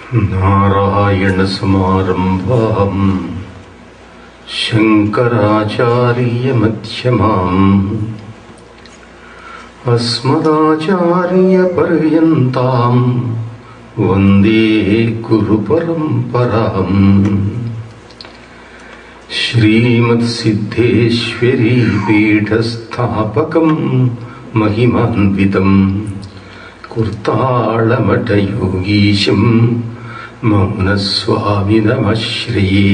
नारायणसमारम्भाम् शङ्कराचार्यमध्यमाम् अस्मदाचार्यपर्यन्ताम् वन्दे गुरुपरम्पराम् श्रीमत्सिद्धेश्वरी पीठस्थापकम् महिमान्वितम् कुर्ताळमठयोगीशम् मौनस्वामिनमश्रये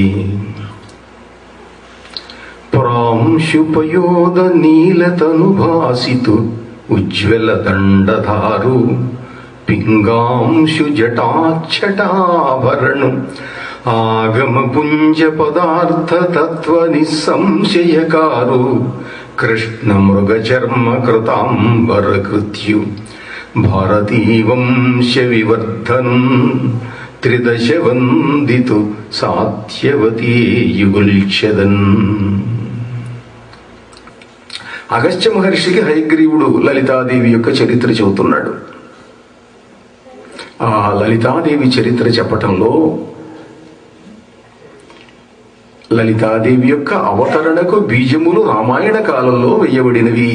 प्रांशुपयोदनीलतनुभासितु उज्ज्वलदण्डधारु पिङ्गांशुजटाच्छटाभरणु आगमपुञ्जपदार्थतत्त्वनिःसंशयकारो कृष्णमृगचर्मकृताम्बरकृत्यु भारतीवंशविवर्धनम् త్రిదశవందితు సాధ్యవతీ యుగుల్చదన్ అగస్త్య మహర్షికి హయగ్రీవుడు లలితాదేవి యొక్క చరిత్ర చెబుతున్నాడు ఆ లలితాదేవి చరిత్ర చెప్పటంలో లలితాదేవి యొక్క అవతరణకు బీజములు రామాయణ కాలంలో వేయబడినవి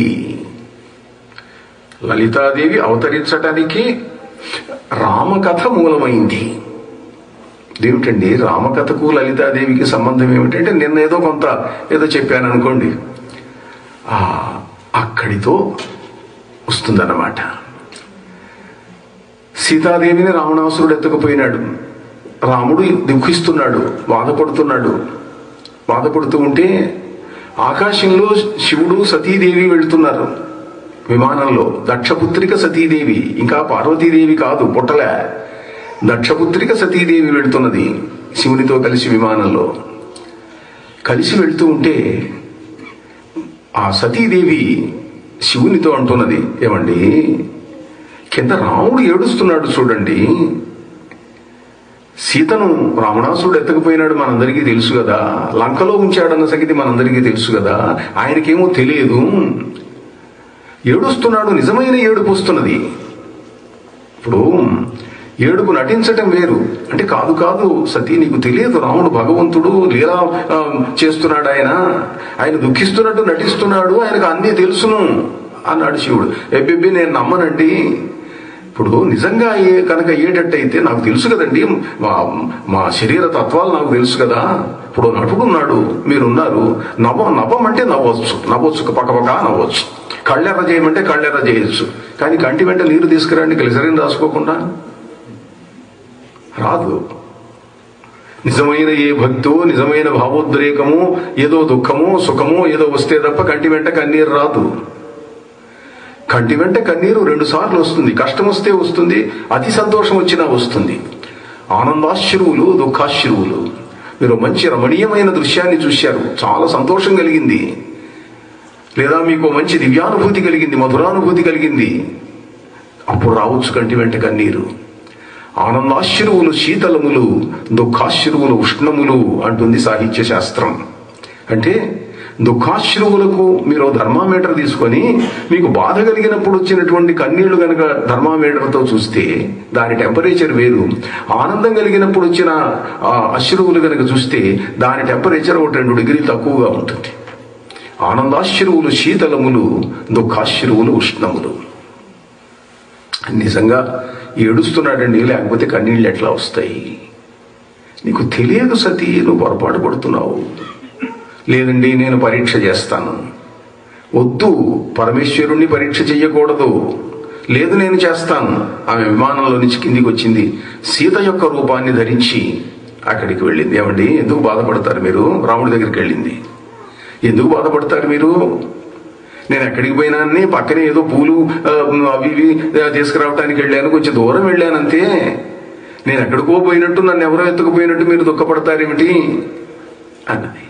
లలితాదేవి అవతరించటానికి రామకథ మూలమైంది ఏమిటండి రామకథకు లలితాదేవికి సంబంధం ఏమిటంటే నిన్న ఏదో కొంత ఏదో చెప్పాను అనుకోండి ఆ అక్కడితో వస్తుందన్నమాట సీతాదేవిని రావణాసురుడు ఎత్తుకుపోయినాడు రాముడు దుఃఖిస్తున్నాడు బాధపడుతున్నాడు బాధపడుతూ ఉంటే ఆకాశంలో శివుడు సతీదేవి వెళ్తున్నారు విమానంలో దక్షపుత్రిక సతీదేవి ఇంకా పార్వతీదేవి కాదు పుట్టలే దక్షపుత్రిక సతీదేవి వెళుతున్నది శివునితో కలిసి విమానంలో కలిసి వెళ్తూ ఉంటే ఆ సతీదేవి శివునితో అంటున్నది ఏమండి కింద రాముడు ఏడుస్తున్నాడు చూడండి సీతను రావణాసుడు ఎత్తకపోయినాడు మనందరికీ తెలుసు కదా లంకలో ఉంచాడన్న సంగతి మనందరికీ తెలుసు కదా ఆయనకేమో తెలియదు ఏడుస్తున్నాడు నిజమైన ఏడుపు వస్తున్నది ఇప్పుడు ఏడుపు నటించటం వేరు అంటే కాదు కాదు సతీ నీకు తెలియదు రాముడు భగవంతుడు లీలా ఆ, చేస్తున్నాడు ఆయన ఆయన దుఃఖిస్తున్నట్టు నటిస్తున్నాడు ఆయనకు అన్నీ తెలుసును అన్నాడు శివుడు ఎబ్బెబ్బి నేను నమ్మనండి ఇప్పుడు నిజంగా ఏ కనుక ఏటట్టయితే నాకు తెలుసు కదండి మా మా శరీర తత్వాలు నాకు తెలుసు కదా ఇప్పుడు నటుడున్నాడు మీరున్నారు నవ్వ నవ్వమంటే నవ్వచ్చు నవ్వచ్చు పక్కపక్క నవ్వచ్చు కళ్ళెర్ర చేయమంటే కళ్ళెర్ర చేయొచ్చు కానీ కంటి వెంట నీరు తీసుకురండి గ్లిసరిన్ రాసుకోకుండా రాదు నిజమైన ఏ భక్తో నిజమైన భావోద్రేకము ఏదో దుఃఖమో సుఖమో ఏదో వస్తే తప్ప కంటి వెంట కన్నీరు రాదు కంటి వెంట కన్నీరు రెండు సార్లు వస్తుంది కష్టం వస్తే వస్తుంది అతి సంతోషం వచ్చినా వస్తుంది ఆనందాశ్రువులు దుఃఖాశ్రువులు మీరు మంచి రమణీయమైన దృశ్యాన్ని చూశారు చాలా సంతోషం కలిగింది లేదా మీకు మంచి దివ్యానుభూతి కలిగింది మధురానుభూతి కలిగింది అప్పుడు రావచ్చు కంటి వెంట కన్నీరు ఆనందాశ్రువులు శీతలములు దుఃఖాశ్రువులు ఉష్ణములు అంటుంది సాహిత్య శాస్త్రం అంటే దుఃఖాశ్రువులకు మీరు ధర్మామీటర్ తీసుకొని మీకు బాధ కలిగినప్పుడు వచ్చినటువంటి కన్నీళ్లు గనక ధర్మామీటర్తో చూస్తే దాని టెంపరేచర్ వేరు ఆనందం కలిగినప్పుడు వచ్చిన ఆ అశ్రువులు గనక చూస్తే దాని టెంపరేచర్ ఒక రెండు డిగ్రీలు తక్కువగా ఉంటుంది ఆనందాశ్రువులు శీతలములు దుఃఖాశ్రువులు ఉష్ణములు నిజంగా ఏడుస్తున్నాడండి లేకపోతే కన్నీళ్ళు ఎట్లా వస్తాయి నీకు తెలియదు సతీ నువ్వు పొరపాటు పడుతున్నావు లేదండి నేను పరీక్ష చేస్తాను వద్దు పరమేశ్వరుణ్ణి పరీక్ష చెయ్యకూడదు లేదు నేను చేస్తాను ఆమె విమానంలో నుంచి కిందికి వచ్చింది సీత యొక్క రూపాన్ని ధరించి అక్కడికి వెళ్ళింది ఏమండి ఎందుకు బాధపడతారు మీరు రాముడి దగ్గరికి వెళ్ళింది ఎందుకు బాధపడతారు మీరు నేను ఎక్కడికి పోయినా అన్ని పక్కనే ఏదో పూలు ఆ, అవి ఇవి ఆ, తీసుకురావడానికి వెళ్ళాను కొంచెం దూరం వెళ్ళాను అంతే నేను ఎక్కడికో పోయినట్టు నన్ను ఎవరో ఎత్తుకుపోయినట్టు మీరు దుఃఖపడతారేమిటి అన్నది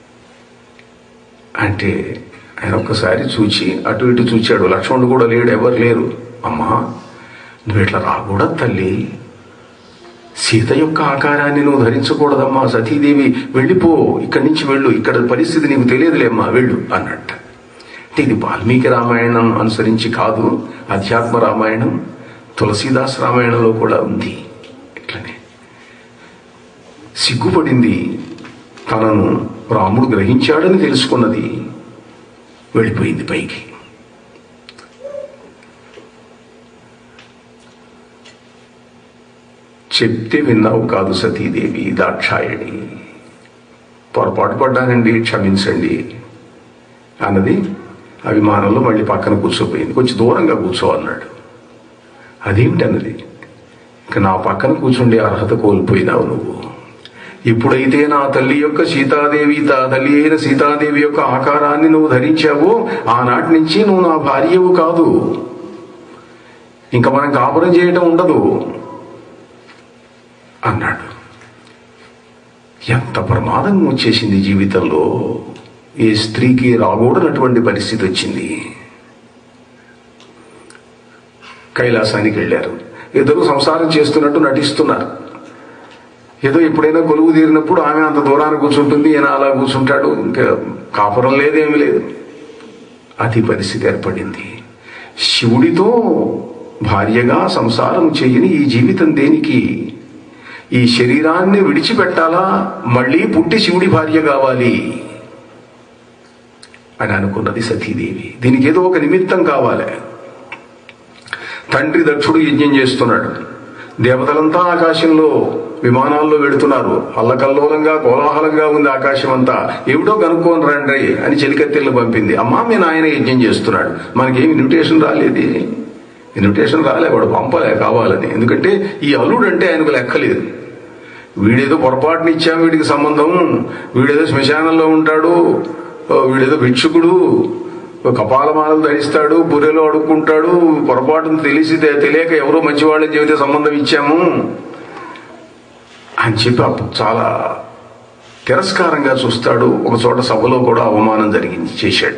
అంటే ఆయన ఒక్కసారి చూచి అటు ఇటు చూచాడు లక్ష్మణుడు కూడా లేడు ఎవరు లేరు అమ్మా నువ్వు ఇట్లా రాకూడదు తల్లి సీత యొక్క ఆకారాన్ని నువ్వు ధరించకూడదమ్మా సతీదేవి వెళ్ళిపో ఇక్కడి నుంచి వెళ్ళు ఇక్కడ పరిస్థితి నీకు తెలియదులేమ్మా వెళ్ళు అన్నట్ట అంటే ఇది వాల్మీకి రామాయణం అనుసరించి కాదు అధ్యాత్మ రామాయణం తులసీదాస్ రామాయణంలో కూడా ఉంది ఇట్లనే సిగ్గుపడింది తనను రాముడు గ్రహించాడని తెలుసుకున్నది వెళ్ళిపోయింది పైకి చెప్తే విన్నావు కాదు సతీదేవి దాక్షాయణి పొరపాటు పడ్డానండి క్షమించండి అన్నది ఆ విమానంలో మళ్ళీ పక్కన కూర్చోపోయింది కొంచెం దూరంగా కూర్చో అన్నాడు అదేమిటి అన్నది ఇక నా పక్కన కూర్చుండే అర్హత కోల్పోయినావు నువ్వు ఇప్పుడైతే నా తల్లి యొక్క సీతాదేవి తా తల్లి అయిన సీతాదేవి యొక్క ఆకారాన్ని నువ్వు ధరించావో ఆనాటి నుంచి నువ్వు నా భార్యవు కాదు ఇంకా మనం కాపురం చేయటం ఉండదు అన్నాడు ఎంత ప్రమాదం వచ్చేసింది జీవితంలో ఏ స్త్రీకి రాకూడనటువంటి పరిస్థితి వచ్చింది కైలాసానికి వెళ్ళారు ఇద్దరు సంసారం చేస్తున్నట్టు నటిస్తున్నారు ఏదో ఎప్పుడైనా కొలువు తీరినప్పుడు ఆమె అంత దూరాన్ని కూర్చుంటుంది ఈయన అలా కూర్చుంటాడు ఇంకా కాపురం లేదేమీ లేదు అతి పరిస్థితి ఏర్పడింది శివుడితో భార్యగా సంసారం చేయని ఈ జీవితం దేనికి ఈ శరీరాన్ని విడిచిపెట్టాలా మళ్ళీ పుట్టి శివుడి భార్య కావాలి అని అనుకున్నది సతీదేవి దీనికి ఏదో ఒక నిమిత్తం కావాలి తండ్రి దక్షుడు యజ్ఞం చేస్తున్నాడు దేవతలంతా ఆకాశంలో విమానాల్లో వెళుతున్నారు అల్లకల్లోలంగా కోలాహలంగా ఉంది ఆకాశం అంతా ఏమిటో కనుక్కోని రండి అని చెలికత్తెళ్ళు పంపింది అమ్మా మీ నాయన యజ్ఞం చేస్తున్నాడు మనకేం ఇన్విటేషన్ రాలేదు ఇన్విటేషన్ రాలే వాడు పంపలే కావాలని ఎందుకంటే ఈ అల్లుడు అంటే ఆయనకు లెక్కలేదు వీడేదో పొరపాటుని ఇచ్చాం వీడికి సంబంధం వీడేదో శ్మశానంలో ఉంటాడు వీడేదో భిక్షుకుడు కపాలమాలలు ధరిస్తాడు బుర్రెలో అడుక్కుంటాడు పొరపాటును తెలిసి తెలియక ఎవరో మంచివాళ్ళని చెబితే సంబంధం ఇచ్చాము అని చెప్పి అప్పుడు చాలా తిరస్కారంగా చూస్తాడు ఒక చోట సభలో కూడా అవమానం జరిగింది చేశాడు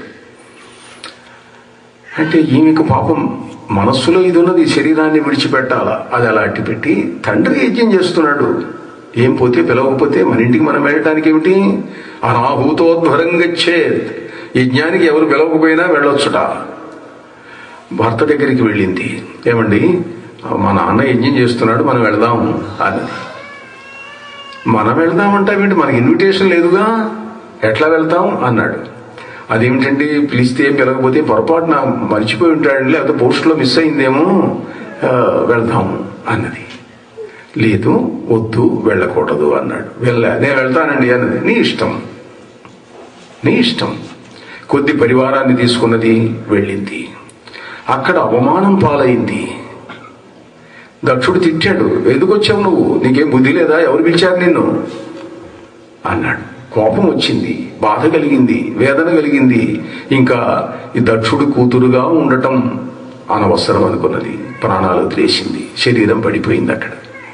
అంటే ఈమెకు పాపం మనస్సులో ఇది ఉన్నది ఈ శరీరాన్ని విడిచిపెట్టాలా అది అలా అట్టి పెట్టి తండ్రి యజ్ఞం చేస్తున్నాడు ఏం పోతే పిలవకపోతే మన ఇంటికి మనం వెళ్ళటానికి ఏమిటి అనాహూతోద్భరం గచ్చేత్ యజ్ఞానికి ఎవరు పిలవకపోయినా వెళ్ళొచ్చుట భర్త దగ్గరికి వెళ్ళింది ఏమండి మా నాన్న యజ్ఞం చేస్తున్నాడు మనం వెళదాం అన్నది మనం వెళ్దామంటామేంటి మనకి ఇన్విటేషన్ లేదుగా ఎట్లా వెళ్తాం అన్నాడు అదేమిటండి పిలిస్తే పిలకపోతే పొరపాటున మర్చిపోయి ఉంటాడండి లేకపోతే పోస్టులో మిస్ అయిందేమో ఆ, వెళ్దాము అన్నది లేదు వద్దు వెళ్ళకూడదు అన్నాడు వెళ్ళ నేను వెళ్తానండి అన్నది నీ ఇష్టం నీ ఇష్టం కొద్ది పరివారాన్ని తీసుకున్నది వెళ్ళింది అక్కడ అవమానం పాలైంది దక్షుడు తిట్టాడు ఎందుకు వచ్చావు నువ్వు నీకేం బుద్ధి లేదా ఎవరు పిలిచారు నిన్ను అన్నాడు కోపం వచ్చింది బాధ కలిగింది వేదన కలిగింది ఇంకా ఈ దక్షుడు కూతురుగా ఉండటం అనవసరం అనుకున్నది ప్రాణాలు వదిలేసింది శరీరం పడిపోయింది అక్కడ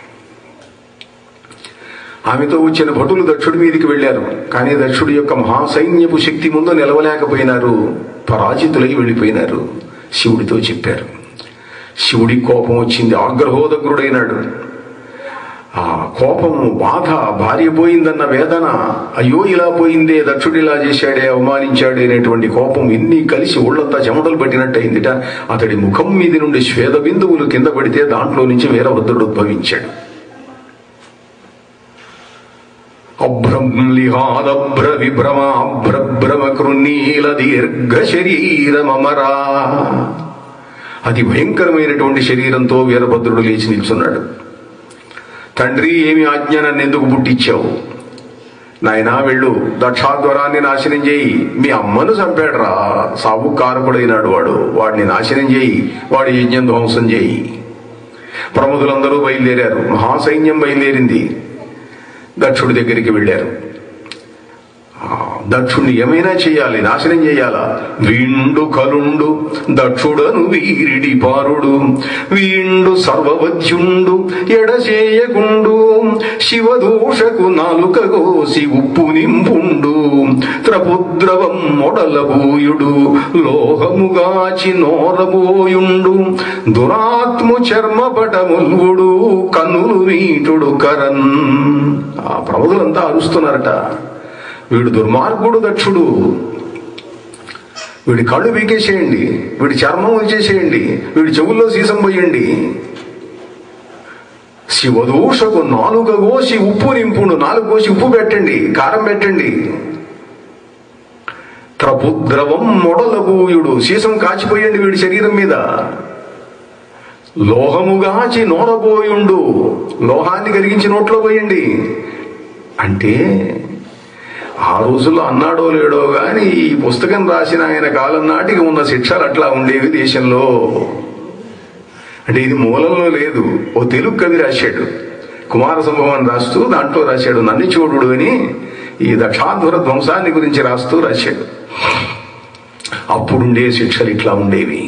ఆమెతో వచ్చిన భటులు దక్షుడి మీదికి వెళ్ళారు కానీ దక్షుడి యొక్క మహాసైన్యపు శక్తి ముందు నిలవలేకపోయినారు పరాజితులై వెళ్ళిపోయినారు శివుడితో చెప్పారు శివుడి కోపం వచ్చింది ఆగ్రహోదగ్రుడైనాడు ఆ కోపము బాధ భార్య పోయిందన్న వేదన అయ్యో ఇలా పోయిందే దక్షుడు ఇలా చేశాడే అవమానించాడే అనేటువంటి కోపం ఇన్ని కలిసి ఒళ్ళంతా చెమటలు పట్టినట్టయిందిట అతడి ముఖం మీది నుండి శ్వేద బిందువులు కింద పడితే దాంట్లో నుంచి వీరభద్రుడు ఉద్భవించాడు అభ్రంలిహాదభ్ర విభ్రమాభ్రభ్రమ కృన్నీల దీర్ఘ శరీరమరా అతి భయంకరమైనటువంటి శరీరంతో వీరభద్రుడు లేచి నిల్చున్నాడు తండ్రి ఏమి ఆజ్ఞ నన్ను ఎందుకు పుట్టించావు నాయనా వెళ్ళు దక్షాధ్వరాన్ని నాశనం చేయి మీ అమ్మను చంపాడురా సాగు కారకుడైనాడు వాడు వాడిని నాశనం చేయి వాడి యజ్ఞం ధ్వంసం చేయి ప్రముఖులందరూ బయలుదేరారు మహాసైన్యం బయలుదేరింది దక్షుడి దగ్గరికి వెళ్ళారు ఆ, దక్షుణ్ణి ఏమైనా చేయాలి నాశనం చేయాలా వీండు కలుండు దక్షుడను వీరిడి పారుడు వీండు సర్వవధ్యుండు ఎడచేయకుండు శివదోషకు నాలుక గోసి ఉప్పు నింపుండు త్రపుద్రవం మొడలబోయుడు లోహముగాచి నోరబోయుండు దురాత్ము చర్మపటముల్వుడు కన్నులు వీటుడు కరన్ ఆ ప్రముఖులంతా అరుస్తున్నారట వీడు దుర్మార్గుడు దక్షుడు వీడి కళ్ళు పీకేసేయండి వీడి చర్మం ఉంచేసేయండి వీడి చెవుల్లో సీసం పోయండి శివదూషకు నాలుక కోసి ఉప్పు నింపును నాలుగు కోసి ఉప్పు పెట్టండి కారం పెట్టండి త్రపుద్రవం మొడలబూయుడు సీసం కాచిపోయండి వీడి శరీరం మీద లోహముగాచి నోరబోయుండు లోహాన్ని కలిగించి నోట్లో పోయండి అంటే ఆ రోజుల్లో అన్నాడో లేడో గాని ఈ పుస్తకం రాసిన ఆయన కాలం నాటికి ఉన్న శిక్షలు అట్లా ఉండేవి దేశంలో అంటే ఇది మూలంలో లేదు ఓ తెలుగు కవి రాశాడు కుమార సంభవం రాస్తూ దాంట్లో రాశాడు నన్ను చూడు అని ఈ దక్షాధ్వర ధ్వంసాన్ని గురించి రాస్తూ రాశాడు అప్పుడుండే శిక్షలు ఇట్లా ఉండేవి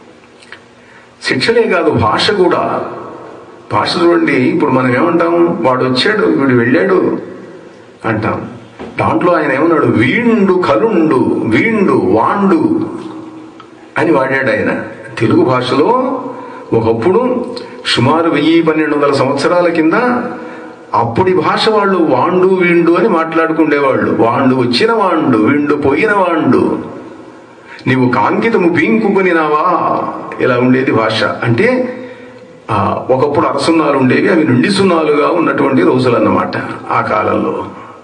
శిక్షలే కాదు భాష కూడా భాష చూడండి ఇప్పుడు మనం ఏమంటాం వాడు వచ్చాడు వీడు వెళ్ళాడు అంటాం దాంట్లో ఆయన ఏమన్నాడు వీండు కలుండు వీండు వాండు అని వాడాడు ఆయన తెలుగు భాషలో ఒకప్పుడు సుమారు వెయ్యి పన్నెండు వందల సంవత్సరాల కింద అప్పుడి భాష వాళ్ళు వాండు వీండు అని మాట్లాడుకుండేవాళ్ళు వాండు వచ్చిన వాండు వీండు పోయిన వాండు నీవు కాంకితము పీంకుకొనినావా ఇలా ఉండేది భాష అంటే ఆ, ఒకప్పుడు అరసున్నాలు ఉండేవి అవి నుండి సున్నాలుగా ఉన్నటువంటి రోజులు అన్నమాట ఆ కాలంలో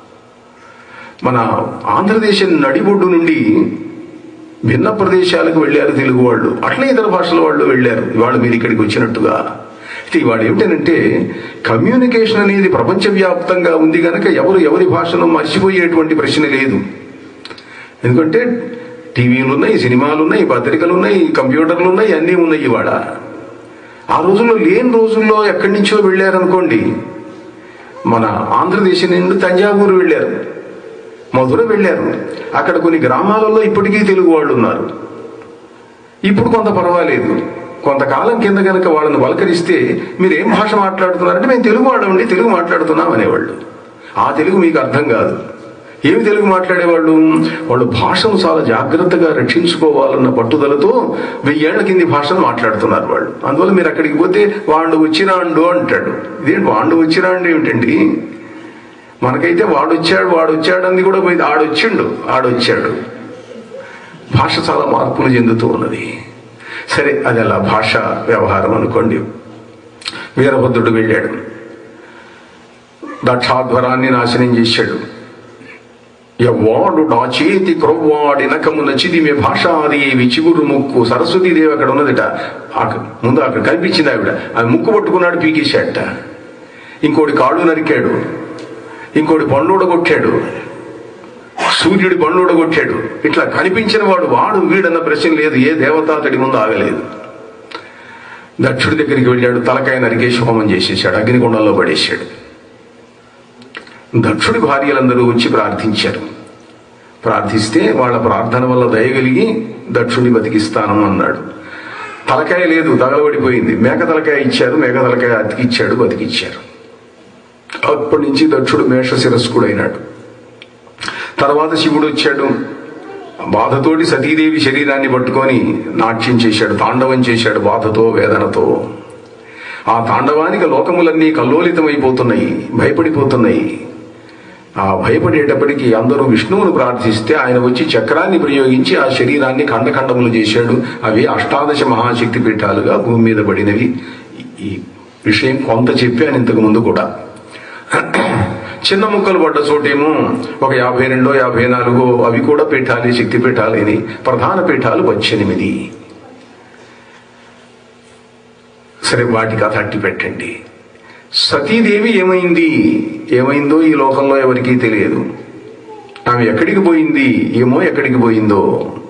మన ఆంధ్రదేశం నడిబొడ్డు నుండి భిన్న ప్రదేశాలకు వెళ్ళారు తెలుగు వాళ్ళు అట్లే ఇతర భాషల వాళ్ళు వెళ్ళారు ఇవాళ మీరు ఇక్కడికి వచ్చినట్టుగా అయితే ఇవాళ ఏమిటంటే కమ్యూనికేషన్ అనేది ప్రపంచవ్యాప్తంగా ఉంది కనుక ఎవరు ఎవరి భాషను మర్చిపోయేటువంటి ప్రశ్న లేదు ఎందుకంటే టీవీలు ఉన్నాయి సినిమాలు ఉన్నాయి పత్రికలు ఉన్నాయి కంప్యూటర్లు ఉన్నాయి అన్నీ ఉన్నాయి ఇవాళ ఆ రోజుల్లో లేని రోజుల్లో ఎక్కడి నుంచో వెళ్ళారనుకోండి మన ఆంధ్రదేశం నుండి తంజావూరు వెళ్ళారు మధుర వెళ్ళారు అక్కడ కొన్ని గ్రామాలలో ఇప్పటికీ తెలుగు వాళ్ళు ఉన్నారు ఇప్పుడు కొంత పర్వాలేదు కొంతకాలం కింద కనుక వాళ్ళని పలకరిస్తే మీరు ఏం భాష మాట్లాడుతున్నారంటే మేము తెలుగు వాళ్ళండి తెలుగు మాట్లాడుతున్నాం అనేవాళ్ళు ఆ తెలుగు మీకు అర్థం కాదు ఏమి తెలుగు మాట్లాడేవాళ్ళు వాళ్ళు భాషను చాలా జాగ్రత్తగా రక్షించుకోవాలన్న పట్టుదలతో వెయ్యేళ్ల కింది భాషను మాట్లాడుతున్నారు వాళ్ళు అందువల్ల మీరు అక్కడికి పోతే వాడు వచ్చిరాండు అంటాడు ఇదేంటి వాడు వచ్చిరాండు ఏమిటండి మనకైతే వాడొచ్చాడు వాడు వచ్చాడు అంది కూడా పోయింది ఆడొచ్చిండు ఆడొచ్చాడు భాష చాలా మార్పులు చెందుతూ ఉన్నది సరే అది అలా భాష వ్యవహారం అనుకోండి వీరభద్రుడు వెళ్ళాడు దక్షాధ్వరాన్ని నాశనం చేశాడు ఎవ్వాడు నా చేతి క్రొవ్వాడి నకమున చిదిమే భాషాదేవి చిగురు ముక్కు సరస్వతీదేవి అక్కడ ఉన్నదిట అక్కడ- ముందు అక్కడ కనిపించింది ఆవిడ ఆమె ముక్కు పట్టుకున్నాడు పీకేశాడట ఇంకోటి కాళ్ళు నరికాడు ఇంకోటి బండ్లోడ కొట్టాడు సూర్యుడి బండ్లోడ కొట్టాడు ఇట్లా కనిపించిన వాడు వాడు వీడన్న ప్రశ్న లేదు ఏ దేవత అతడి ముందు ఆగలేదు దక్షుడి దగ్గరికి వెళ్ళాడు తలకాయ నరికేసి హోమం చేసేసాడు అగ్నిగుండంలో పడేశాడు దక్షుడి భార్యలందరూ వచ్చి ప్రార్థించారు ప్రార్థిస్తే వాళ్ళ ప్రార్థన వల్ల దయగలిగి దక్షుడిని బతికిస్తాను అన్నాడు తలకాయ లేదు తగలబడిపోయింది మేక తలకాయ ఇచ్చారు మేక తలకాయ అతికిచ్చాడు బతికిచ్చారు అప్పటి నుంచి దక్షుడు మేష శిరస్కుడైనాడు తర్వాత శివుడు వచ్చాడు బాధతోటి సతీదేవి శరీరాన్ని పట్టుకొని నాట్యం చేశాడు తాండవం చేశాడు బాధతో వేదనతో ఆ తాండవానికి లోకములన్నీ కల్లోలితమైపోతున్నాయి భయపడిపోతున్నాయి ఆ భయపడేటప్పటికి అందరూ విష్ణువును ప్రార్థిస్తే ఆయన వచ్చి చక్రాన్ని ప్రయోగించి ఆ శరీరాన్ని ఖండఖండములు చేశాడు అవి అష్టాదశ మహాశక్తి పీఠాలుగా భూమి మీద పడినవి ఈ విషయం కొంత చెప్పాను ఇంతకు ముందు కూడా చిన్న ముక్కలు పడ్డ చోటేమో ఒక యాభై రెండో యాభై నాలుగో అవి కూడా పీఠాలే శక్తి పీఠాలేని ప్రధాన పీఠాలు పద్దెనిమిది సరే వాటి కథ అట్టి పెట్టండి సతీదేవి ఏమైంది ఏమైందో ఈ లోకంలో ఎవరికీ తెలియదు ఆమె ఎక్కడికి పోయింది ఏమో ఎక్కడికి పోయిందో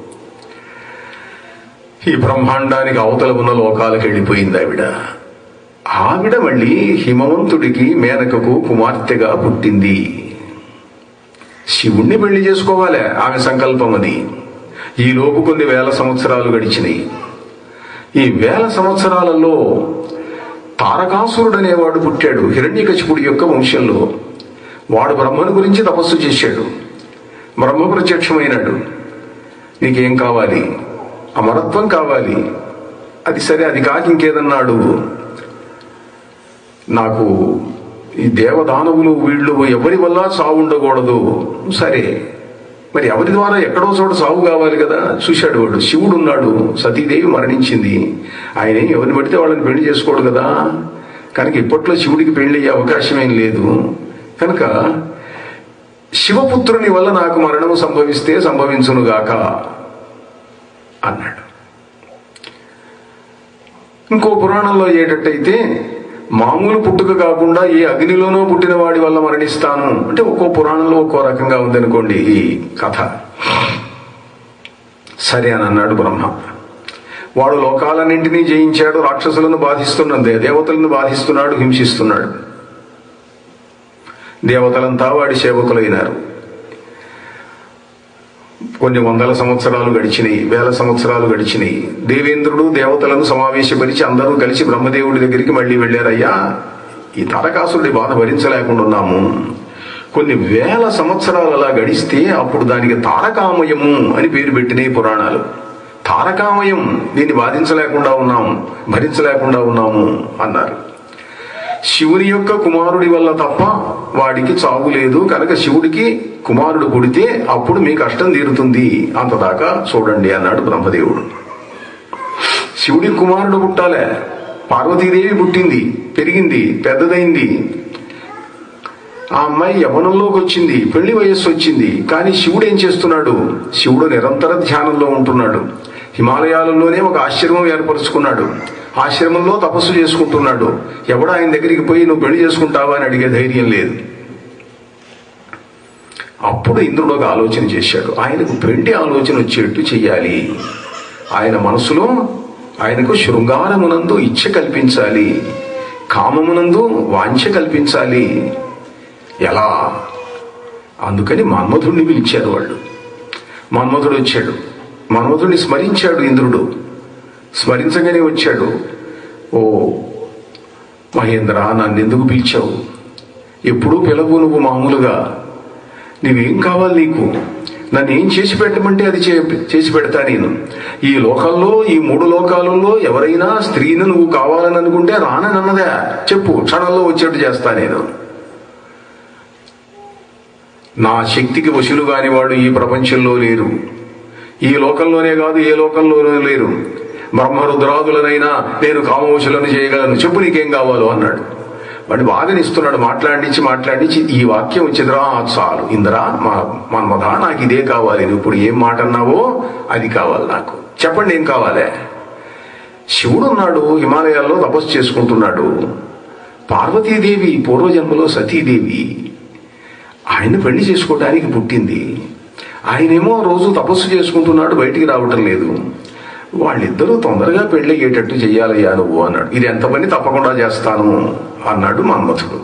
ఈ బ్రహ్మాండానికి అవతల ఉన్న లోకాలకు వెళ్ళిపోయింది ఆవిడ ఆవిడ మళ్ళీ హిమవంతుడికి మేనకకు కుమార్తెగా పుట్టింది శివుణ్ణి పెళ్లి చేసుకోవాలి ఆమె సంకల్పం అది ఈ లోపు కొన్ని వేల సంవత్సరాలు గడిచినాయి ఈ వేల సంవత్సరాలలో తారకాసురుడు అనేవాడు పుట్టాడు హిరణ్యకశిపుడి యొక్క వంశంలో వాడు బ్రహ్మను గురించి తపస్సు చేశాడు బ్రహ్మ ప్రత్యక్షమైనాడు నీకేం కావాలి అమరత్వం కావాలి అది సరే అది కాక ఇంకేదన్నాడు నాకు ఈ దేవదానవులు వీళ్ళు ఎవరి వల్ల సావు ఉండకూడదు సరే మరి ఎవరి ద్వారా ఎక్కడో చోట సాగు కావాలి కదా చూశాడు వాడు శివుడు ఉన్నాడు సతీదేవి మరణించింది ఆయన ఎవరిని పడితే వాళ్ళని పెళ్లి చేసుకోడు కదా కనుక ఇప్పట్లో శివుడికి పెళ్ళయ్యే అవకాశం ఏం లేదు కనుక శివపుత్రుని వల్ల నాకు మరణము సంభవిస్తే సంభవించునుగాక అన్నాడు ఇంకో పురాణంలో అయ్యేటట్టయితే మామూలు పుట్టుక కాకుండా ఏ అగ్నిలోనో పుట్టిన వాడి వల్ల మరణిస్తాను అంటే ఒక్కో పురాణంలో ఒక్కో రకంగా ఉందనుకోండి ఈ కథ సరే అని అన్నాడు బ్రహ్మ వాడు లోకాలన్నింటినీ జయించాడు రాక్షసులను బాధిస్తున్నదే దేవతలను బాధిస్తున్నాడు హింసిస్తున్నాడు దేవతలంతా వాడి సేవకులైనారు కొన్ని వందల సంవత్సరాలు గడిచినాయి వేల సంవత్సరాలు గడిచినాయి దేవేంద్రుడు దేవతలను సమావేశపరిచి అందరూ కలిసి బ్రహ్మదేవుడి దగ్గరికి మళ్ళీ వెళ్ళారయ్యా ఈ తారకాసురుడి బాధ భరించలేకుండా ఉన్నాము కొన్ని వేల సంవత్సరాలు అలా గడిస్తే అప్పుడు దానికి తారకామయము అని పేరు పెట్టినాయి పురాణాలు తారకామయం దీన్ని బాధించలేకుండా ఉన్నాము భరించలేకుండా ఉన్నాము అన్నారు శివుని యొక్క కుమారుడి వల్ల తప్ప వాడికి చావు లేదు కనుక శివుడికి కుమారుడు పుడితే అప్పుడు మీ కష్టం తీరుతుంది అంతదాకా చూడండి అన్నాడు బ్రహ్మదేవుడు శివుడి కుమారుడు పుట్టాలే పార్వతీదేవి పుట్టింది పెరిగింది పెద్దదైంది ఆ అమ్మాయి యవనంలోకి వచ్చింది పెళ్లి వయస్సు వచ్చింది కానీ శివుడు ఏం చేస్తున్నాడు శివుడు నిరంతర ధ్యానంలో ఉంటున్నాడు హిమాలయాలలోనే ఒక ఆశ్రమం ఏర్పరుచుకున్నాడు ఆశ్రమంలో తపస్సు చేసుకుంటున్నాడు ఎవడు ఆయన దగ్గరికి పోయి నువ్వు పెళ్లి చేసుకుంటావా అని అడిగే ధైర్యం లేదు అప్పుడు ఇంద్రుడు ఒక ఆలోచన చేశాడు ఆయనకు పెళ్లి ఆలోచన వచ్చేట్టు చెయ్యాలి ఆయన మనసులో ఆయనకు శృంగారమునందు ఇచ్చ కల్పించాలి కామమునందు వాంఛ కల్పించాలి ఎలా అందుకని మన్మధుడిని పిలిచారు వాళ్ళు మన్మధుడు వచ్చాడు మన్మధుడిని స్మరించాడు ఇంద్రుడు స్మరించగానే వచ్చాడు ఓ మహేంద్ర నన్ను ఎందుకు పిలిచావు ఎప్పుడూ పిలవు నువ్వు మామూలుగా నీవేం కావాలి నీకు నన్ను ఏం చేసి పెట్టమంటే అది చే- చేసి పెడతా నేను ఈ లోకంలో ఈ మూడు లోకాలలో ఎవరైనా స్త్రీని నువ్వు కావాలని అనుకుంటే రానని అన్నదా చెప్పు క్షణంలో వచ్చేట్టు చేస్తా నేను నా శక్తికి వశులు కాని వాడు ఈ ప్రపంచంలో లేరు ఈ లోకంలోనే కాదు ఏ లోకంలోనూ లేరు బ్రహ్మరుద్రాదులనైనా నేను కామవశులను చేయగలను చెప్పు నీకేం కావాలో అన్నాడు వాడు బాధనిస్తున్నాడు మాట్లాడించి మాట్లాడించి ఈ వాక్యం వచ్చిందిరా ఆ చాలు ఇందిరా మా మన్మధ నాకు ఇదే కావాలి నువ్వు ఇప్పుడు ఏం మాట అన్నావో అది కావాలి నాకు చెప్పండి ఏం కావాలే శివుడు ఉన్నాడు హిమాలయాల్లో తపస్సు చేసుకుంటున్నాడు పార్వతీదేవి పూర్వజన్మలో సతీదేవి ఆయన పెళ్లి చేసుకోవడానికి పుట్టింది ఆయనేమో రోజు తపస్సు చేసుకుంటున్నాడు బయటికి రావటం లేదు వాళ్ళిద్దరూ తొందరగా పెళ్లి అయ్యేటట్టు చెయ్యాలయ్యా నువ్వు అన్నాడు ఇది ఎంత పని తప్పకుండా చేస్తాను అన్నాడు మన్మథుడు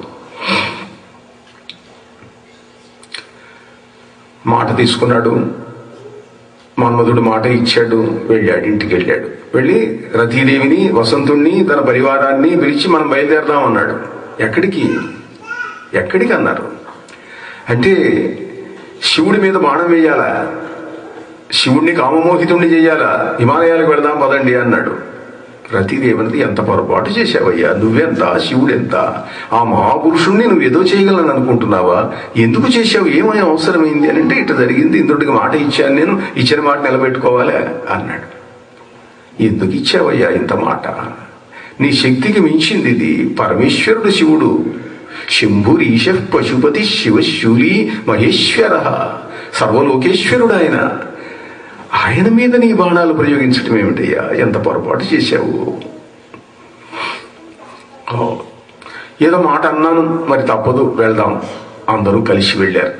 మాట తీసుకున్నాడు మన్మధుడు మాట ఇచ్చాడు వెళ్ళాడు ఇంటికి వెళ్ళాడు వెళ్ళి రతీదేవిని వసంతుణ్ణి తన పరివారాన్ని పిలిచి మనం బయలుదేరదాం అన్నాడు ఎక్కడికి ఎక్కడికి అన్నారు అంటే శివుడి మీద బాణం వేయాలా శివుణ్ణి కామమోహితుణ్ణి చేయాలా హిమాలయాలకు వెళదాం పదండి అన్నాడు రతీదేవనది ఎంత పొరపాటు చేశావయ్యా నువ్వెంత శివుడెంత ఆ మహాపురుషుణ్ణి నువ్వు ఏదో చేయగలను అనుకుంటున్నావా ఎందుకు చేశావు ఏమై అవసరమైంది అని అంటే ఇట్లా జరిగింది ఇంద్రుడికి మాట ఇచ్చాను నేను ఇచ్చిన మాట నిలబెట్టుకోవాలా అన్నాడు ఎందుకు ఇచ్చావయ్యా ఇంత మాట నీ శక్తికి మించింది ఇది పరమేశ్వరుడు శివుడు శంభురీశ పశుపతి శివశూలి మహేశ్వర సర్వలోకేశ్వరుడు ఆయన ఆయన మీద నీ బాణాలు ప్రయోగించటం ఏమిటయ్యా ఎంత పొరపాటు చేశావు ఓ, ఏదో మాట అన్నాను మరి తప్పదు వెళ్దాం అందరూ కలిసి వెళ్ళారు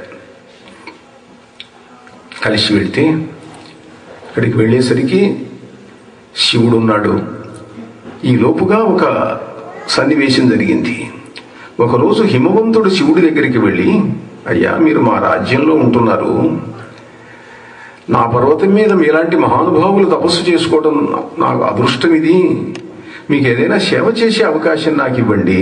కలిసి వెళ్తే అక్కడికి వెళ్ళేసరికి శివుడు ఉన్నాడు ఈ లోపుగా ఒక సన్నివేశం జరిగింది ఒకరోజు హిమవంతుడు శివుడి దగ్గరికి వెళ్ళి అయ్యా మీరు మా రాజ్యంలో ఉంటున్నారు నా పర్వతం మీద మీలాంటి మహానుభావులు తపస్సు చేసుకోవడం నా- నాకు అదృష్టం ఇది మీకు ఏదైనా సేవ చేసే అవకాశం నాకు ఇవ్వండి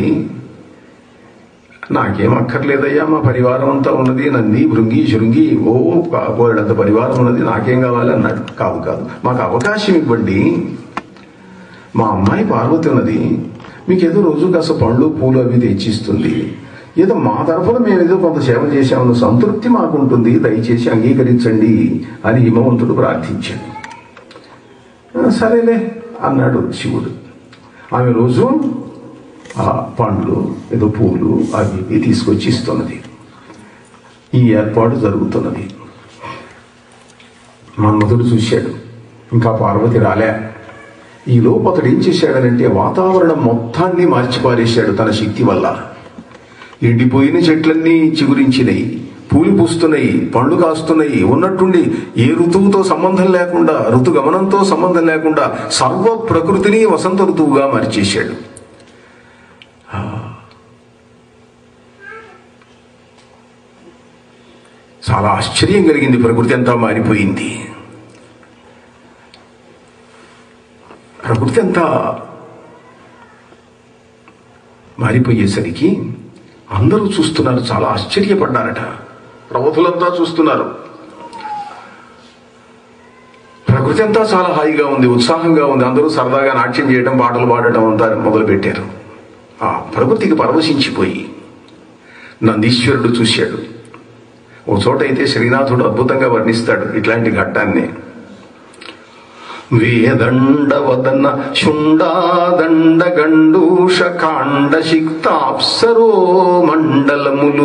నాకేం అక్కర్లేదయ్యా మా పరివారం అంతా ఉన్నది నంది భృంగి శృంగి ఓ కాబోయేడంత పరివారం ఉన్నది నాకేం కావాలి అన్నాడు కాదు కాదు మాకు అవకాశం ఇవ్వండి మా అమ్మాయి పార్వతి ఉన్నది మీకు ఏదో రోజు కాస్త పండ్లు పూలు అవి తెచ్చిస్తుంది ఏదో మా తరఫున మేము ఏదో కొంత సేవ చేశామన్న సంతృప్తి మాకుంటుంది దయచేసి అంగీకరించండి అని హిమవంతుడు ప్రార్థించాడు "ఆ, సరేలే అన్నాడు శివుడు ఆమె రోజు ఆ పండ్లు ఏదో పూలు అవి ఇవి తీసుకొచ్చి ఇస్తున్నది ఈ ఏర్పాటు జరుగుతున్నది మన్మధుడు చూశాడు ఇంకా పార్వతి రాలే ఈ లోపు అతడు ఏం చేశాడనంటే వాతావరణం మొత్తాన్ని మార్చిపారేశాడు తన శక్తి వల్ల ఎండిపోయిన చెట్లన్నీ చిగురించినాయి పూలు పూస్తున్నాయి పండ్లు కాస్తున్నాయి ఉన్నట్టుండి ఏ ఋతువుతో సంబంధం లేకుండా ఋతుగమనంతో సంబంధం లేకుండా సర్వ ప్రకృతిని వసంత ఋతువుగా మార్చేశాడు ఆ. చాలా ఆశ్చర్యం కలిగింది ప్రకృతి అంతా మారిపోయింది ప్రకృతి అంతా మారిపోయేసరికి అందరూ చూస్తున్నారు చాలా ఆశ్చర్యపడ్డారట ప్రవధులంతా చూస్తున్నారు ప్రకృతి అంతా చాలా హాయిగా ఉంది ఉత్సాహంగా ఉంది అందరూ సరదాగా నాట్యం చేయడం పాటలు పాడటం అంతా మొదలు పెట్టారు ఆ ప్రకృతికి పరవశించిపోయి నందీశ్వరుడు చూశాడు ఓ చోట అయితే శ్రీనాథుడు అద్భుతంగా వర్ణిస్తాడు ఇట్లాంటి ఘట్టాన్ని వేదండవదన శుండాదండ గండూష కాండ శిక్తాప్సరో మండలములు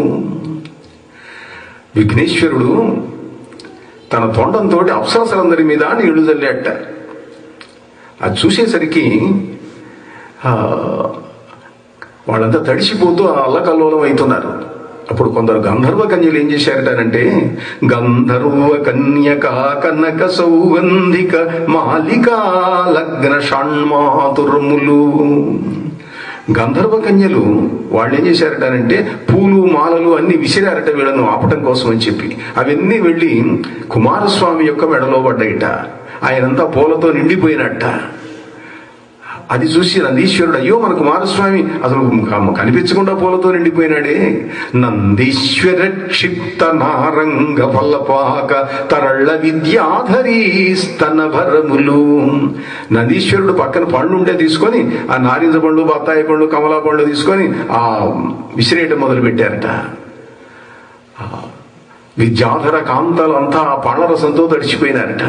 విఘ్నేశ్వరుడు తన తొండంతో అప్సరసలందరి మీద నీళ్లు చల్లాట అది చూసేసరికి ఆ, వాళ్ళంతా తడిసిపోతూ అల్లకల్లోలం అవుతున్నారు అప్పుడు కొందరు గంధర్వ కన్యలు ఏం చేశారటనంటే గంధర్వ కన్యక కనక సౌగంధిక మాలికా లగ్న షణ్మాతుర్ములు గంధర్వ కన్యలు వాళ్ళు ఏం చేశారటనంటే పూలు మాలలు అన్ని విసిరారట వీళ్ళను ఆపటం కోసం అని చెప్పి అవన్నీ వెళ్ళి కుమారస్వామి యొక్క మెడలో పడ్డాయిట ఆయనంతా పూలతో నిండిపోయినట్ట అది చూసి నందీశ్వరుడు అయ్యో మన కుమారస్వామి అసలు కనిపించకుండా పూలతో నిండిపోయినాడే నందీశ్వర క్షిప్త నారంగ పల్లపాక తరళ్ళ విద్యాధరీ స్తన భరములు నందీశ్వరుడు పక్కన పండు ఉంటే తీసుకొని ఆ నారింజ పండు బత్తాయి పండు కమలా పండు తీసుకొని ఆ విసిరేయటం మొదలు పెట్టారట ఆ విద్యాధర కాంతలు అంతా ఆ పళ్ళరసంతో తడిచిపోయినారట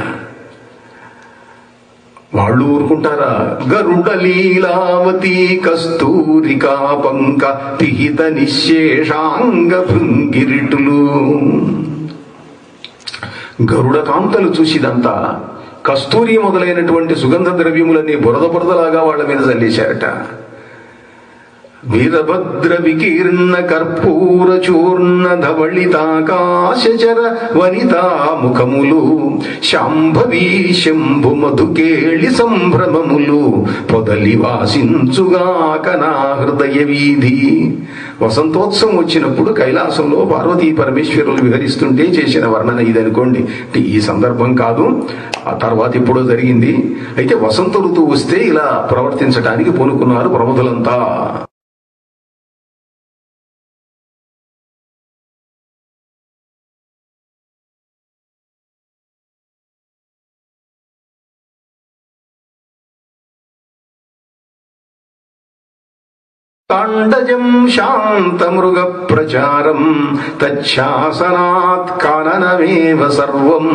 వాళ్ళు ఊరుకుంటారా గరుడ లీలావతి కస్తూరికా పంక పిహిత నిశేషాంగ భృంగిరిటులు గరుడ కాంతలు చూసిదంతా కస్తూరి మొదలైనటువంటి సుగంధ ద్రవ్యములన్నీ బురద బురదలాగా వాళ్ళ మీద చల్లేశారట వీరభద్ర వికీర్ణ కర్పూర చూర్ణ ధవళితాకాశచర వనితా ముఖములు శాంభవీ శంభు మధుకేళి సంభ్రమములు పొదలి వాసించుగాక నా హృదయ వీధి వసంతోత్సవం వచ్చినప్పుడు కైలాసంలో పార్వతీ పరమేశ్వరులు విహరిస్తుంటే చేసిన వర్ణన ఇది అనుకోండి అంటే ఈ సందర్భం కాదు ఆ తర్వాత ఎప్పుడో జరిగింది అయితే వసంత ఋతువు వస్తే ఇలా ప్రవర్తించడానికి పూనుకున్నారు ప్రముఖులంతా తాండజం శాంతమృగ ప్రచారం తచ్చాసనాత్ కాననమేవ సర్వం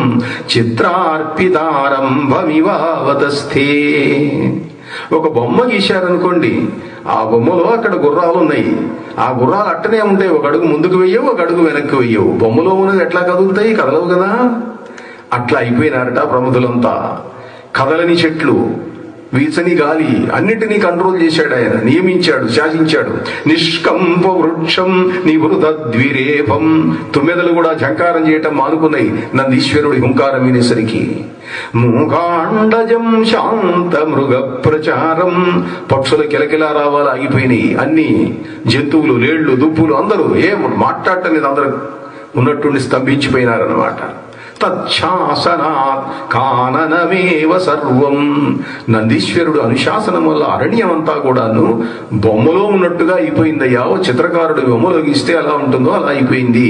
చిత్రార్పితారంభమివావతస్థే ఒక బొమ్మ గీశారనుకోండి ఆ బొమ్మలో అక్కడ గుర్రాలు ఉన్నాయి ఆ గుర్రాలు అట్టనే ఉంటాయి ఒక అడుగు ముందుకు వెయ్యవు ఒక అడుగు వెనక్కి వెయ్యవు బొమ్మలో ఉన్నది ఎట్లా కదులుతాయి కదలవు కదా అట్లా అయిపోయినారట ప్రముఖులంతా కదలని చెట్లు వీచని గాలి అన్నిటినీ కంట్రోల్ చేశాడు ఆయన నియమించాడు శాసించాడు నిష్కంప వృక్షం నివృత ద్విరేపం తుమ్మెదలు కూడా ఝంకారం చేయటం మానుకున్నాయి నందీశ్వరుడి హుంకారం వినేసరికి మూకాండజం శాంత మృగ ప్రచారం పక్షుల కిలకిలా రావాలి ఆగిపోయినాయి అన్ని జంతువులు లేళ్లు దుప్పులు అందరూ ఏం మాట్లాడటం లేదు అందరూ ఉన్నట్టుండి స్తంభించిపోయినారన్నమాట తచ్ఛాసనాత్ కాననమేవ సర్వం నందీశ్వరుడు అనుశాసనం వల్ల అరణ్యం అంతా కూడాను బొమ్మలో ఉన్నట్టుగా అయిపోయిందయ్యా ఓ చిత్రకారుడు బొమ్మలో గీస్తే ఎలా ఉంటుందో అలా అయిపోయింది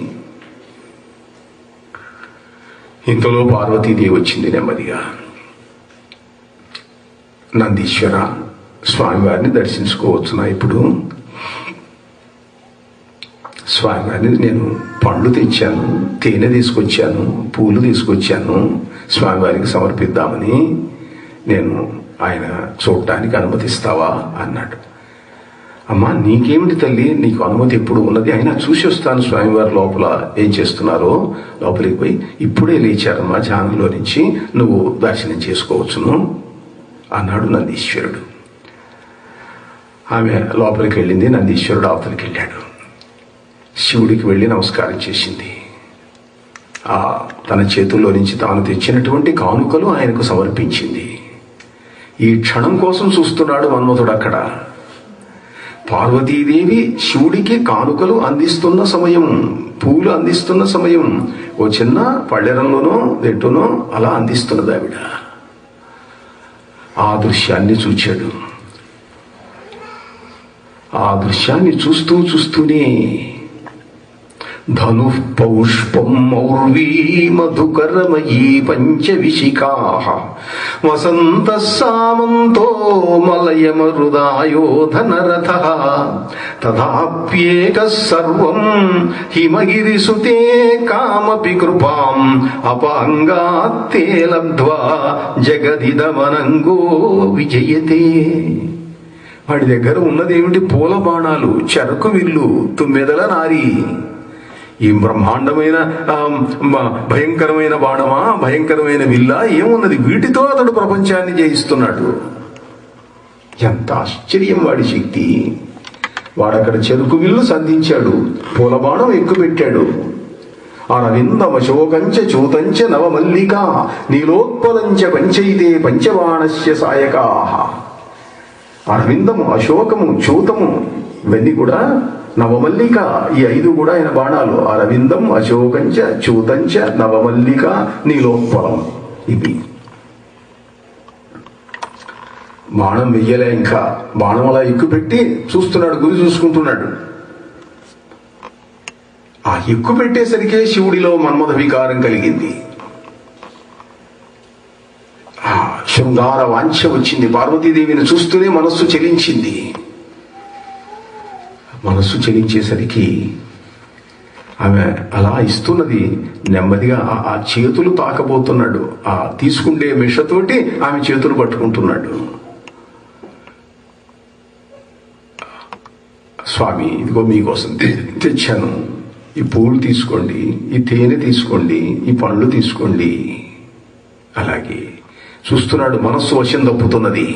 ఇంతలో పార్వతీదేవి వచ్చింది నెమ్మదిగా నందీశ్వర స్వామివారిని దర్శించుకోవచ్చునా ఇప్పుడు స్వామివారిని నేను పండ్లు తెచ్చాను తేనె తీసుకొచ్చాను పూలు తీసుకొచ్చాను స్వామివారికి సమర్పిద్దామని నేను ఆయన చూడటానికి అనుమతిస్తావా అన్నాడు అమ్మా నీకేమిటి తల్లి నీకు అనుమతి ఎప్పుడు ఉన్నది అయినా చూసి వస్తాను స్వామివారి లోపల ఏం చేస్తున్నారో లోపలికి పోయి ఇప్పుడే లేచారమ్మా ధ్యానంలో నుంచి నువ్వు దర్శనం చేసుకోవచ్చును అన్నాడు నందీశ్వరుడు ఆమె లోపలికి వెళ్ళింది నందీశ్వరుడు అవతలికి వెళ్ళాడు శివుడికి వెళ్ళి నమస్కారం చేసింది ఆ తన చేతుల్లో నుంచి తాను తెచ్చినటువంటి కానుకలు ఆయనకు సమర్పించింది ఈ క్షణం కోసం చూస్తున్నాడు మన్మథుడు అక్కడ పార్వతీదేవి శివుడికి కానుకలు అందిస్తున్న సమయం పూలు అందిస్తున్న సమయం ఓ చిన్న పళ్ళెరంలోనో దెట్టునో అలా అందిస్తున్నది ఆవిడ ఆ దృశ్యాన్ని చూచాడు ఆ దృశ్యాన్ని చూస్తూ చూస్తూనే ధను పౌష్పం మౌర్వీ మధుకరమయీ పంచవిశికా వసంత సామంతో మలయమరుదాయో ధనరథ తథాప్యేక సర్వం హిమగిరిసుతే కామపి కృపాం అపాంగాత్తే లబ్ధ్వా జగదిదమనంగో విజయతే వాడి దగ్గర ఉన్నదేమిటి పూల బాణాలు చెరకు విల్లు తుమ్మెదల నారి ఈ బ్రహ్మాండమైన ఆ, మ- భయంకరమైన బాణమా భయంకరమైన విల్లా ఏమున్నది వీటితో అతడు ప్రపంచాన్ని జయిస్తున్నాడు ఎంత ఆశ్చర్యం వాడి శక్తి వాడక్కడ చెరుకు విల్లు సంధించాడు పూల బాణం ఎక్కుపెట్టాడు అరవిందమశోకంచ చూతంచ నవమల్లిక నీలోత్పలంచ పంచైతే పంచబాణస్య సాయకా అరవిందము అశోకము చూతము ఇవన్నీ కూడా నవమల్లిక ఈ ఐదు కూడా ఆయన బాణాలు అరవిందం అశోకంచ చూతంచ నవమల్లిక నీలోత్పలం ఇవి బాణం వెయ్యలే ఇంకా బాణం అలా ఎక్కుపెట్టి చూస్తున్నాడు గురి చూసుకుంటున్నాడు ఆ ఎక్కు పెట్టేసరికే శివుడిలో మన్మథ వికారం కలిగింది ఆ శృంగార వాంఛ వచ్చింది పార్వతీదేవిని చూస్తూనే మనస్సు చెలించింది మనస్సు చెలించేసరికి ఆమె అలా ఇస్తున్నది నెమ్మదిగా ఆ- ఆ చేతులు తాకబోతున్నాడు ఆ తీసుకుండే మిషతోటి ఆమె చేతులు పట్టుకుంటున్నాడు స్వామి ఇదిగో మీకోసం తె- తెచ్చాను ఈ పువ్వులు తీసుకోండి ఈ తేనె తీసుకోండి ఈ పండ్లు తీసుకోండి అలాగే చూస్తున్నాడు మనస్సు వశం తప్పుతున్నది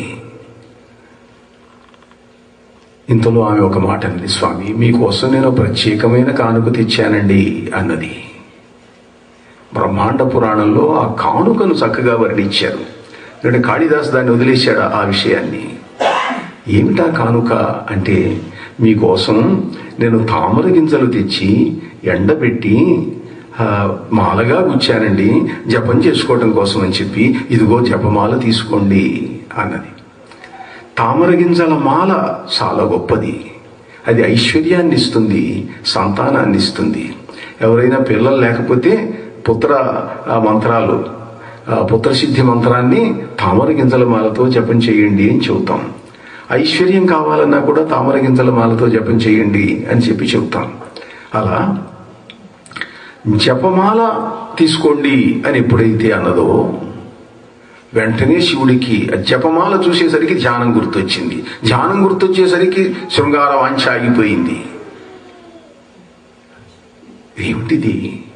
ఇంతలో ఆమె ఒక మాట అన్నది స్వామి మీకోసం నేను ప్రత్యేకమైన కానుక తెచ్చానండి అన్నది బ్రహ్మాండ పురాణంలో ఆ కానుకను చక్కగా వర్ణించారు ఎందుకంటే కాళిదాస్ దాన్ని వదిలేశాడు ఆ విషయాన్ని ఏమిటా కానుక అంటే మీకోసం నేను తామర గింజలు తెచ్చి ఎండబెట్టి ఆ, మాలగా గుచ్చానండి జపం చేసుకోవటం కోసం అని చెప్పి ఇదిగో జపమాల తీసుకోండి అన్నది తామర గింజల మాల చాలా గొప్పది అది ఐశ్వర్యాన్ని ఇస్తుంది సంతానాన్ని ఇస్తుంది ఎవరైనా పిల్లలు లేకపోతే పుత్ర ఆ, మంత్రాలు ఆ, పుత్రసిద్ధి మంత్రాన్ని తామర గింజల మాలతో జపం చేయండి అని చెబుతాం ఐశ్వర్యం కావాలన్నా కూడా తామర గింజల మాలతో జపం చేయండి అని చెప్పి చెబుతాం అలా జపమాల తీసుకోండి అని ఎప్పుడైతే అన్నదో వెంటనే శివుడికి ఆ జపమాల చూసేసరికి ధ్యానం గుర్తొచ్చింది ధ్యానం గుర్తొచ్చేసరికి శృంగార వాంఛ ఆగిపోయింది ఏమిటిది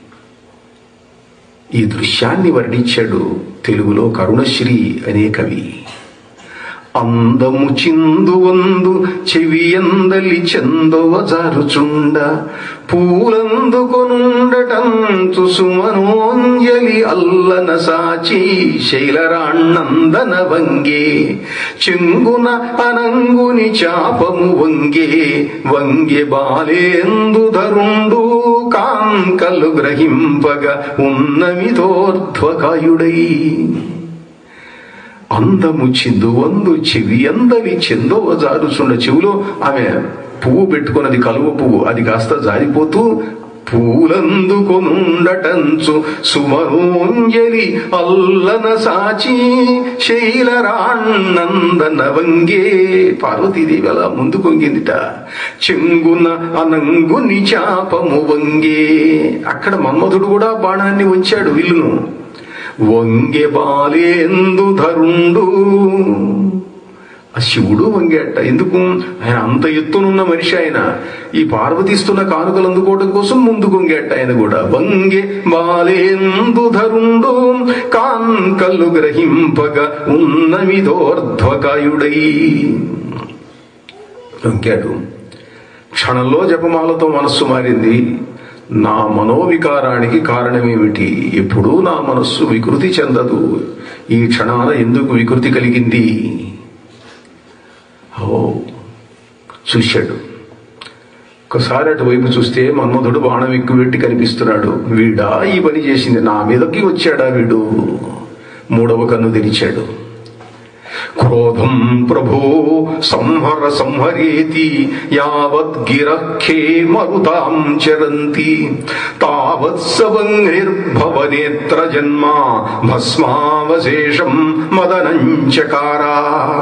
ఈ దృశ్యాన్ని వర్ణించాడు తెలుగులో కరుణశ్రీ అనే కవి అందము చిందువందు చెవియందలి చందవ జారుచుండ పూలందుకొనుండటంచు సుమనోంజలి అల్లన సాచి శైలరాణ్ణందన వంగే చెంగున అనంగుని చాపము వంగే వంగే బాలేందు ధరుండు కాంకలు గ్రహింపగ ఉన్నమితోర్ధ్వకాయుడై అందము చిందువందు చెవి అందలి చెందవ జారుచుండ చెవిలో ఆమె పువ్వు పెట్టుకున్నది కలువ పువ్వు అది కాస్త జారిపోతూ పూలందుకొనుండటంచు సుమనోంజలి అల్లన సాచి శైలరాణ్ణందన వంగే పార్వతీదేవి అలా ముందు కొంగిందిట చెంగున అనంగుని చాపము వంగే అక్కడ మన్మధుడు కూడా బాణాన్ని ఉంచాడు విల్లును వంగె బాలేందు ధరుండు ఆ శివుడు వంగేట ఎందుకు ఆయన అంత ఎత్తునున్న మనిషి ఆయన ఈ పార్వతిస్తున్న కానుకలు అందుకోవడం కోసం ముందుకు వంగేట ఆయన కూడా వంగే బాలేందు ధరుండు కాన్కల్లు గ్రహింపగ ఉన్నమిదోర్ధ్వకాయుడై వంకాడు క్షణంలో జపమాలతో మనస్సు మారింది నా మనోవికారానికి కారణమేమిటి ఎప్పుడూ నా మనస్సు వికృతి చెందదు ఈ క్షణాన ఎందుకు వికృతి కలిగింది ఓ చూశాడు ఒకసారి అటువైపు చూస్తే మన్మధుడు బాణం ఎక్కువెట్టి కనిపిస్తున్నాడు వీడా ఈ పని చేసింది నా మీదకి వచ్చాడా వీడు మూడవ కన్ను తెరిచాడు క్రోధం ప్రభో సంహర సంహరేతి యావద్గిరఖే మరుతాం చరంతి తావత్సవంగ్నిర్భవనేత్ర జన్మ భస్మావశేషం మదనంచకారా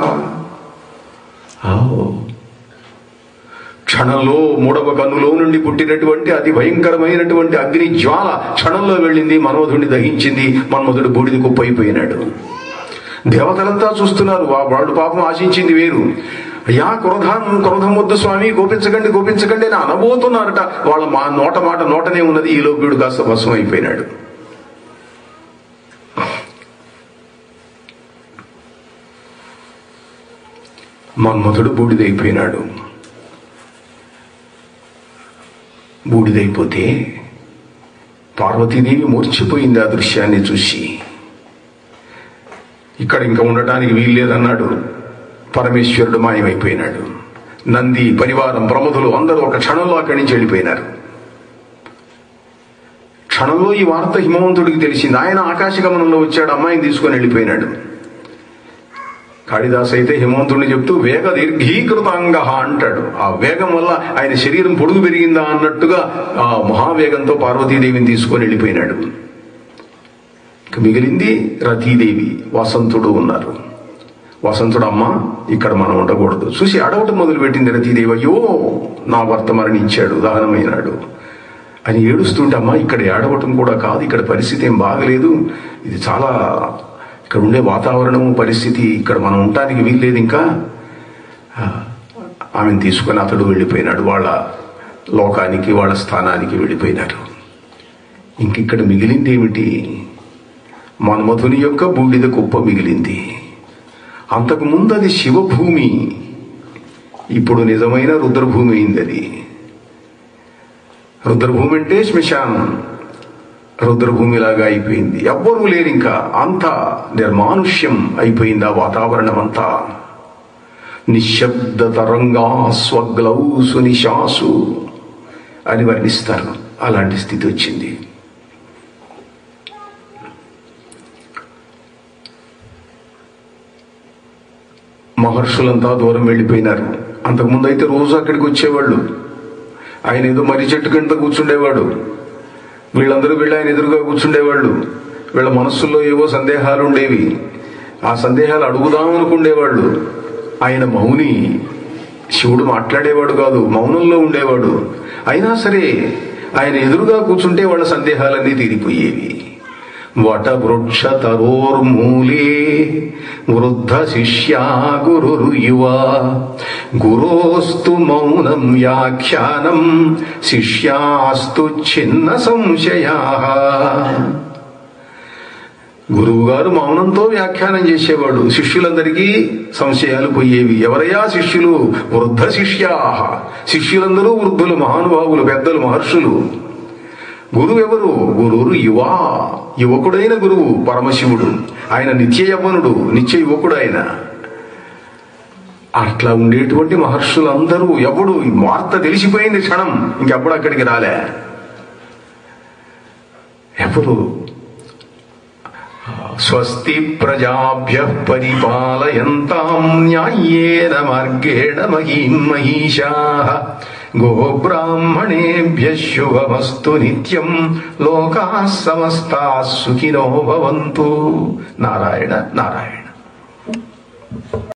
క్షణంలో మూడవ కన్నులో నుండి పుట్టినటువంటి అతి భయంకరమైనటువంటి అగ్ని జ్వాల క్షణంలో వెళ్ళింది మన్మధుడిని దహించింది మన్మధుడు బూడిది కుప్పైపోయినాడు దేవతలంతా చూస్తున్నారు వా- వాళ్ళు పాపం ఆశించింది వేరు అయ్యా క్రోధం క్రోధం వద్దు స్వామి గోపించకండి గోపించకండి అని అనబోతున్నారట వాళ్ళ మా నోట మాట నోటనే ఉన్నది ఈ లోకుడు కాస్త భస్మం అయిపోయినాడు మన్మధుడు బూడిదైపోయినాడు బూడిదైపోతే పార్వతీదేవి మూర్చిపోయింది ఆ దృశ్యాన్ని చూసి ఇక్కడ ఇంకా ఉండటానికి వీల్లేదన్నాడు పరమేశ్వరుడు మాయమైపోయినాడు నంది పరివారం ప్రముఖులు అందరూ ఒక క్షణంలో అక్కడి నుంచి వెళ్ళిపోయినారు క్షణంలో ఈ వార్త హిమవంతుడికి తెలిసింది ఆయన ఆకాశగమనంలో వచ్చాడు అమ్మాయిని తీసుకొని వెళ్ళిపోయినాడు కాళిదాస్ అయితే హిమవంతుడిని చెప్తూ వేగ దీర్ఘీకృతాంగ అంటాడు ఆ వేగం వల్ల ఆయన శరీరం పొడుగు పెరిగిందా అన్నట్టుగా ఆ మహావేగంతో పార్వతీదేవిని తీసుకొని వెళ్ళిపోయినాడు ఇక మిగిలింది రతీదేవి వసంతుడు ఉన్నారు వసంతుడు అమ్మ ఇక్కడ మనం ఉండకూడదు చూసి అడవటం మొదలుపెట్టింది రతీదేవి అయ్యో నా భర్త మరణించాడు దహనమైనాడు అని ఏడుస్తుంటే అమ్మ ఇక్కడ ఏడవటం కూడా కాదు ఇక్కడ పరిస్థితి ఏం బాగలేదు ఇది చాలా ఇక్కడ ఉండే వాతావరణము పరిస్థితి ఇక్కడ మనం ఉండటానికి వీల్లేదు ఇంకా ఆ, ఆమెను తీసుకొని అతడు వెళ్ళిపోయినాడు వాళ్ళ లోకానికి వాళ్ళ స్థానానికి వెళ్ళిపోయినారు ఇంక ఇక్కడ మిగిలింది ఏమిటి మన్మధుని యొక్క బూడిద కుప్ప మిగిలింది అంతకు ముందు అది శివభూమి ఇప్పుడు నిజమైన రుద్రభూమి అయింది అది రుద్రభూమి అంటే శ్మశానం రుద్రభూమిలాగా అయిపోయింది ఎవ్వరూ లేరు ఇంకా అంతా నిర్మానుష్యం అయిపోయింది ఆ వాతావరణం అంతా నిశ్శబ్ద తరంగా స్వగ్లౌసు నిశాసు అని వర్ణిస్తారు అలాంటి స్థితి వచ్చింది మహర్షులంతా దూరం వెళ్ళిపోయినారు అంతకుముందు అయితే రోజు అక్కడికి వచ్చేవాళ్ళు ఆయన ఏదో మర్రి చెట్టు కింద కూర్చుండేవాడు వీళ్ళందరూ వీళ్ళు ఆయన ఎదురుగా కూర్చుండేవాళ్ళు వీళ్ళ మనస్సుల్లో ఏవో సందేహాలు ఉండేవి ఆ సందేహాలు అడుగుదాం అనుకుండేవాళ్ళు ఆయన మౌని శివుడు మాట్లాడేవాడు కాదు మౌనంలో ఉండేవాడు అయినా సరే ఆయన ఎదురుగా కూర్చుంటే వాళ్ళ సందేహాలన్నీ తీరిపోయేవి వట వృక్ష తరోర్మూలే వృద్ధ శిష్యా గురు యువ గురోస్తు మౌనం వ్యాఖ్యానం శిష్యాస్తు చిన్న సంశయా గురువు గారు మౌనంతో వ్యాఖ్యానం చేసేవాడు శిష్యులందరికీ సంశయాలు పోయేవి ఎవరయ్యా శిష్యులు వృద్ధ శిష్యా శిష్యులందరూ వృద్ధులు మహానుభావులు పెద్దలు మహర్షులు గురువు ఎవరు గురువు యువ యువకుడైన గురువు పరమశివుడు ఆయన నిత్య యవ్వనుడు నిత్య యువకుడు ఆయన అట్లా ఉండేటువంటి మహర్షులందరూ ఎవడు ఈ వార్త తెలిసిపోయింది క్షణం ఇంకెప్పుడు అక్కడికి రాలే ఎవరు స్వస్తి ప్రజాభ్య పరిపాలయంతాం న్యాయేన మార్గేణ మహీం మహిషా గోబ్రాహ్మణేభ్య శుభమస్తు నిత్యం లోకా సమస్తా సుఖినో భవంతు నారాయణ నారాయణ